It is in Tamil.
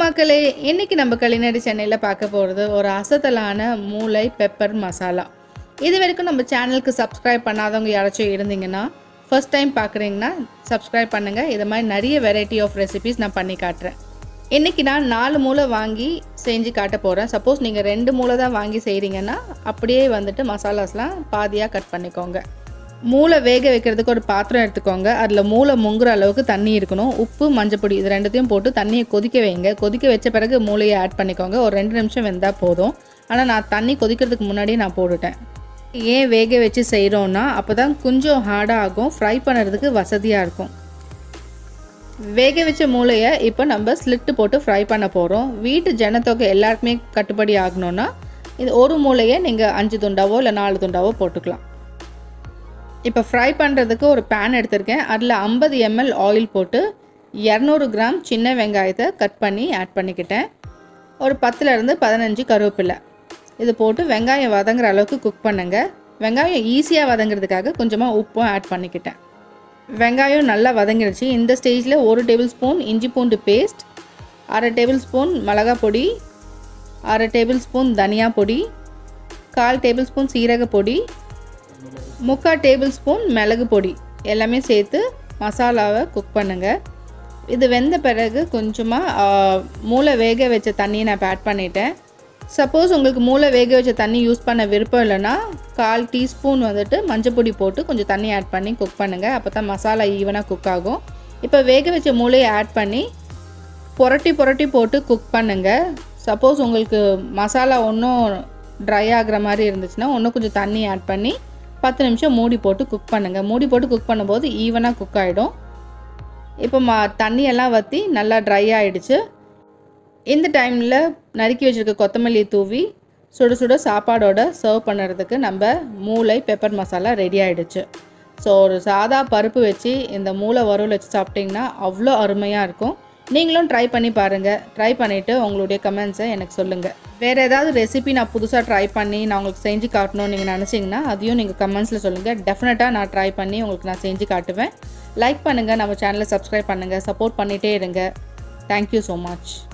மக்களே இன்னைக்கு நம்ம கலிநடி சென்னையில் பார்க்க போகிறது ஒரு அசத்தலான மூளை பெப்பர் மசாலா இது வரைக்கும் நம்ம சேனலுக்கு சப்ஸ்கிரைப் பண்ணாதவங்க யாராச்சும் இருந்தீங்கன்னா ஃபர்ஸ்ட் டைம் பார்க்குறீங்கன்னா சப்ஸ்கிரைப் பண்ணுங்கள் இது மாதிரி நிறைய வெரைட்டி ஆஃப் ரெசிபிஸ் நான் பண்ணி காட்டுறேன் இன்றைக்கி நான் நாலு மூளை வாங்கி செஞ்சு காட்ட போகிறேன் சப்போஸ் நீங்கள் ரெண்டு மூளை தான் வாங்கி செய்கிறீங்கன்னா அப்படியே வந்துட்டு மசாலாஸ்லாம் பாதியாக கட் பண்ணிக்கோங்க மூளை வேக வைக்கிறதுக்கு ஒரு பாத்திரம் எடுத்துக்கோங்க அதில் மூளை முங்குற அளவுக்கு தண்ணி இருக்கணும் உப்பு மஞ்சப்பொடி இது ரெண்டுத்தையும் போட்டு தண்ணியை கொதிக்க வைங்க கொதிக்க வச்ச பிறகு மூளையை ஆட் பண்ணிக்கோங்க ஒரு ரெண்டு நிமிஷம் வெந்தால் போதும் ஆனால் நான் தண்ணி கொதிக்கிறதுக்கு முன்னாடியே நான் போட்டுட்டேன் ஏன் வேக வச்சு செய்கிறோன்னா அப்போ தான் கொஞ்சம் ஹார்டாக ஆகும் ஃப்ரை பண்ணுறதுக்கு வசதியாக இருக்கும் வேக வச்ச மூளையை இப்போ நம்ம ஸ்லிட்டு போட்டு ஃப்ரை பண்ண போகிறோம் வீட்டு ஜனத்தொகை எல்லாருக்குமே கட்டுப்படி ஆகணும்னா இது ஒரு மூளையை நீங்கள் அஞ்சு துண்டாவோ இல்லை நாலு துண்டாவோ போட்டுக்கலாம் இப்போ ஃப்ரை பண்ணுறதுக்கு ஒரு பேன் எடுத்திருக்கேன் அதில் ஐம்பது எம்எல் ஆயில் போட்டு இரநூறு கிராம் சின்ன வெங்காயத்தை கட் பண்ணி ஆட் பண்ணிக்கிட்டேன் ஒரு பத்துலேருந்து பதினஞ்சு கருவேப்பிலை இது போட்டு வெங்காயம் வதங்குற அளவுக்கு குக் பண்ணுங்க வெங்காயம் ஈஸியாக வதங்குறதுக்காக கொஞ்சமாக உப்பும் ஆட் பண்ணிக்கிட்டேன் வெங்காயம் நல்லா வதங்கிடுச்சு இந்த ஸ்டேஜில் ஒரு டேபிள் ஸ்பூன் இஞ்சி பூண்டு பேஸ்ட் அரை டேபிள் ஸ்பூன் மிளகா பொடி அரை டேபிள் ஸ்பூன் தனியா பொடி கால் டேபிள் ஸ்பூன் சீரக பொடி முக்கால் டேபிள் ஸ்பூன் மிளகு பொடி எல்லாமே சேர்த்து மசாலாவை குக் பண்ணுங்கள் இது வெந்த பிறகு கொஞ்சமாக மூளை வேக வச்ச தண்ணியை நான் ஆட் பண்ணிட்டேன் சப்போஸ் உங்களுக்கு மூளை வேக வச்ச தண்ணி யூஸ் பண்ண விருப்பம் இல்லைன்னா கால் டீஸ்பூன் வந்துட்டு மஞ்சப்பொடி போட்டு கொஞ்சம் தண்ணி ஆட் பண்ணி குக் பண்ணுங்கள் அப்போ தான் மசாலா ஈவனாக குக் ஆகும் இப்போ வேக வச்ச மூளையை ஆட் பண்ணி புரட்டி புரட்டி போட்டு குக் பண்ணுங்கள் சப்போஸ் உங்களுக்கு மசாலா ஒன்றும் ட்ரை ஆகிற மாதிரி இருந்துச்சுன்னா இன்னும் கொஞ்சம் தண்ணி ஆட் பண்ணி பத்து நிமிஷம் மூடி போட்டு குக் பண்ணுங்கள் மூடி போட்டு குக் பண்ணும்போது ஈவனாக குக் ஆகிடும் இப்போ மா தண்ணியெல்லாம் வற்றி நல்லா ட்ரை ஆகிடுச்சு இந்த டைமில் நறுக்கி வச்சுருக்க கொத்தமல்லி தூவி சுட சுட சாப்பாடோட சர்வ் பண்ணுறதுக்கு நம்ம மூளை பெப்பர் மசாலா ரெடி ஆகிடுச்சு ஸோ ஒரு சாதா பருப்பு வச்சு இந்த மூளை வறுவல் வச்சு சாப்பிட்டிங்கன்னா அவ்வளோ அருமையாக இருக்கும் நீங்களும் ட்ரை பண்ணி பாருங்கள் ட்ரை பண்ணிவிட்டு உங்களுடைய கமெண்ட்ஸை எனக்கு சொல்லுங்கள் வேறு ஏதாவது ரெசிபி நான் புதுசாக ட்ரை பண்ணி நான் உங்களுக்கு செஞ்சு காட்டணும்னு நீங்கள் நினச்சிங்கன்னா அதையும் நீங்கள் கமெண்ட்ஸில் சொல்லுங்கள் டெஃபினட்டாக நான் ட்ரை பண்ணி உங்களுக்கு நான் செஞ்சு காட்டுவேன் லைக் பண்ணுங்கள் நம்ம சேனலை சப்ஸ்கிரைப் பண்ணுங்கள் சப்போர்ட் பண்ணிகிட்டே இருங்க தேங்க்யூ ஸோ மச்